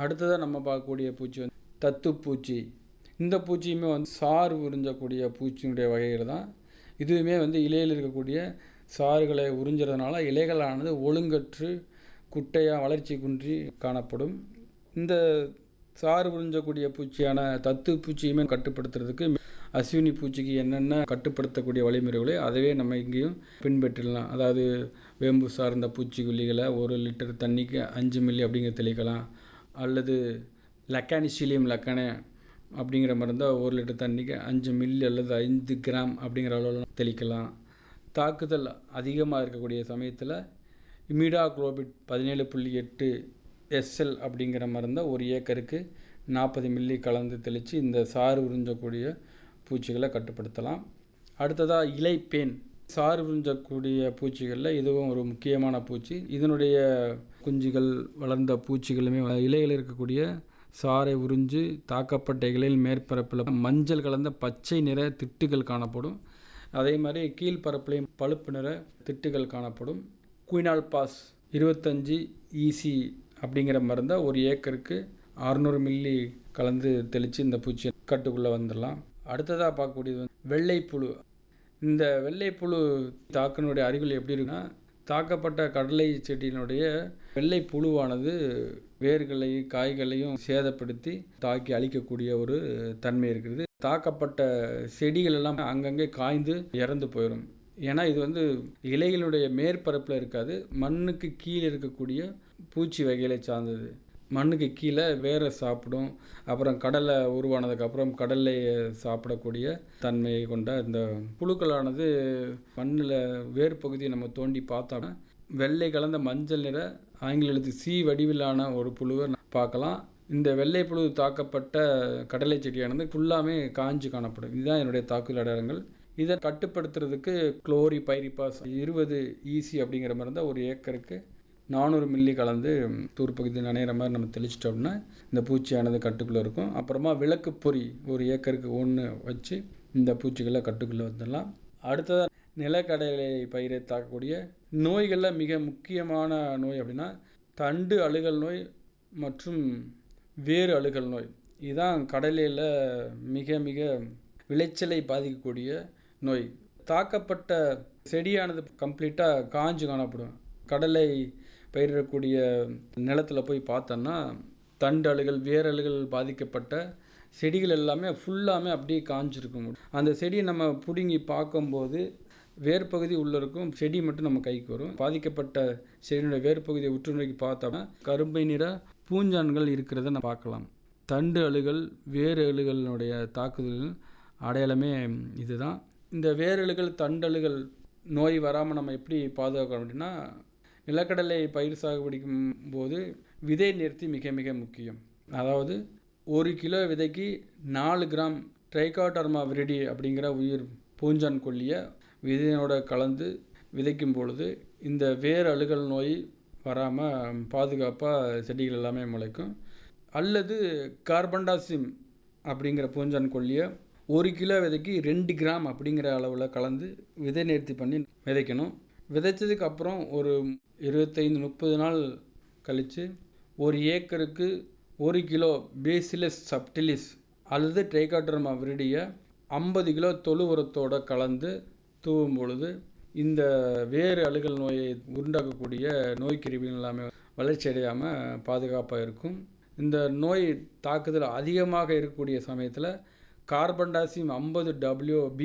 அடுத்ததாக நம்ம பார்க்கக்கூடிய பூச்சி வந்து தத்துப்பூச்சி இந்த பூச்சியுமே வந்து சாறு உறிஞ்சக்கூடிய பூச்சியினுடைய வகைகள் தான் இதுவுமே வந்து இலையில் இருக்கக்கூடிய சாறுகளை உறிஞ்சுறதுனால இலைகளானது ஒழுங்கற்று குட்டையாக வளர்ச்சி குன்றி காணப்படும் இந்த சாறு உறிஞ்சக்கூடிய பூச்சியான தத்து பூச்சியுமே கட்டுப்படுத்துறதுக்கு அஸ்வினி பூச்சிக்கு என்னென்ன கட்டுப்படுத்தக்கூடிய வழிமுறைகளோ அதவே நம்ம இங்கேயும் பின்பற்றிடலாம் அதாவது வேம்பு சார்ந்த பூச்சிக்கொல்லிகளை ஒரு லிட்டர் தண்ணிக்கு அஞ்சு மில்லி அப்படிங்கிற தெளிக்கலாம் அல்லது லக்கானிசிலியம் லக்கானே அப்படிங்கிற மருந்தை ஒரு லிட்டர் தண்ணிக்கு அஞ்சு மில்லி அல்லது ஐந்து கிராம் அப்படிங்கிற அளவில் தெளிக்கலாம் தாக்குதல் அதிகமாக இருக்கக்கூடிய சமயத்தில் இமிடா குளோபிட் பதினேழு புள்ளி எட்டு எஸ்எல் அப்படிங்கிற மருந்தை ஒரு ஏக்கருக்கு நாற்பது மில்லி கலந்து தெளித்து இந்த சாறு உறிஞ்சக்கூடிய பூச்சிகளை கட்டுப்படுத்தலாம் அடுத்ததாக இலைப்பேன் சாறு உறிஞ்சக்கூடிய பூச்சிகளில் இதுவும் ஒரு முக்கியமான பூச்சி இதனுடைய குஞ்சுகள் வளர்ந்த பூச்சிகளுமே இலையில் இருக்கக்கூடிய சாறை உறிஞ்சு தாக்கப்பட்ட இலையில் மேற்பரப்பில் மஞ்சள் கலந்த பச்சை நிற திட்டுகள் காணப்படும் அதே மாதிரி கீழ்ப்பரப்புலையும் பழுப்பு நிற திட்டுகள் காணப்படும் குயினால் பாஸ் இருபத்தஞ்சி ஈசி அப்படிங்கிற மருந்தை ஒரு ஏக்கருக்கு அறுநூறு மில்லி கலந்து தெளித்து இந்த பூச்சி கட்டுக்குள்ளே வந்துடலாம் அடுத்ததாக பார்க்கக்கூடியது வந்து வெள்ளைப்புழு இந்த வெள்ளைப்புழு தாக்கினுடைய அறிகுறி எப்படி இருக்குன்னா தாக்கப்பட்ட கடலை செடியினுடைய வெள்ளை புழுவானது வேர்களையும் காய்களையும் சேதப்படுத்தி தாக்கி அழிக்கக்கூடிய ஒரு தன்மை இருக்கிறது தாக்கப்பட்ட செடிகள் எல்லாம் அங்கங்கே காய்ந்து இறந்து போயிடும் ஏன்னா இது வந்து இலைகளுடைய மேற்பரப்பில் இருக்காது மண்ணுக்கு கீழே இருக்கக்கூடிய பூச்சி வகைகளை சார்ந்தது மண்ணுக்கு கீழே வேரை சாப்பிடும் அப்புறம் கடலை உருவானதுக்கப்புறம் கடலை சாப்பிடக்கூடிய தன்மையை கொண்ட இந்த புழுக்களானது மண்ணில் வேர் பகுதியை நம்ம தோண்டி பார்த்தோம்னா வெள்ளை கலந்த மஞ்சள் நிற ஆங்கில எழுத்து சி வடிவிலான ஒரு புழுவை பார்க்கலாம் இந்த வெள்ளை புழு தாக்கப்பட்ட கடலை செடியானது ஃபுல்லாமே காஞ்சு காணப்படும் இதுதான் என்னுடைய தாக்குதல் அடையாளங்கள் இதை கட்டுப்படுத்துறதுக்கு குளோரி பைரிபாஸ் இருபது ஈசி அப்படிங்கிற மாதிரி தான் ஒரு ஏக்கருக்கு நானூறு மில்லி கலந்து தூர் பகுதி நனைகிற மாதிரி நம்ம தெளிச்சிட்டோம்னா இந்த பூச்சியானது கட்டுக்குள்ளே இருக்கும் அப்புறமா விளக்கு பொறி ஒரு ஏக்கருக்கு ஒன்று வச்சு இந்த பூச்சிகளை கட்டுக்குள்ளே வந்துடலாம் அடுத்ததாக நிலக்கடலை பயிரை தாக்கக்கூடிய நோய்களில் மிக முக்கியமான நோய் அப்படின்னா தண்டு அழுகல் நோய் மற்றும் வேறு அழுகல் நோய் இதுதான் கடலையில் மிக மிக விளைச்சலை பாதிக்கக்கூடிய நோய் தாக்கப்பட்ட செடியானது கம்ப்ளீட்டாக காஞ்சு காணப்படும் கடலை பயிரிடக்கூடிய நிலத்தில் போய் பார்த்தோன்னா தண்டு அழுகல் வேரழுகள் பாதிக்கப்பட்ட செடிகள் எல்லாமே ஃபுல்லாமே அப்படியே காஞ்சிருக்கும் அந்த செடியை நம்ம பிடுங்கி பார்க்கும்போது வேர்பகுதி உள்ள இருக்கும் செடி மட்டும் நம்ம கைக்கு வரும் பாதிக்கப்பட்ட செடியினுடைய வேர்பகுதியை உற்று நோக்கி பார்த்தோம்னா கரும்பை நிற பூஞ்சான்கள் இருக்கிறத நம்ம பார்க்கலாம் தண்டு அழுகல் வேறு அழுகலினுடைய தாக்குதல் அடையாளமே இதுதான் இந்த வேரழுகள் தண்டழுகள் நோய் வராமல் நம்ம எப்படி பாதுகாக்கணும் அப்படின்னா நிலக்கடலை பயிர் சாகுபடிக்கும் போது விதை நிறுத்தி மிக மிக முக்கியம் அதாவது ஒரு கிலோ விதைக்கு நாலு கிராம் ட்ரைகாட்டர்மா விரிடி அப்படிங்கிற உயிர் பூஞ்சான் கொல்லியை விதையோட கலந்து விதைக்கும் பொழுது இந்த வேர் அழுகல் நோய் வராமல் பாதுகாப்பாக செடிகள் எல்லாமே முளைக்கும் அல்லது கார்பன்டாசிம் அப்படிங்கிற பூஞ்சான் கொல்லியை ஒரு கிலோ விதைக்கு ரெண்டு கிராம் அப்படிங்கிற அளவில் கலந்து விதை நேர்த்தி பண்ணி விதைக்கணும் விதைச்சதுக்கு அப்புறம் ஒரு இருபத்தைந்து முப்பது நாள் கழித்து ஒரு ஏக்கருக்கு ஒரு கிலோ பேசிலஸ் சப்டிலிஸ் அல்லது ட்ரைகாட்ரமா விரிடியை ஐம்பது கிலோ தொழு உரத்தோடு கலந்து தூவும் பொழுது இந்த வேறு அழுகல் நோயை உண்டாக்கக்கூடிய நோய் கிருமிகள் எல்லாமே வளர்ச்சி அடையாமல் பாதுகாப்பாக இருக்கும் இந்த நோய் தாக்குதல் அதிகமாக இருக்கக்கூடிய சமயத்தில் கார்பன் டாசியம் ஐம்பது டபிள்யூ பி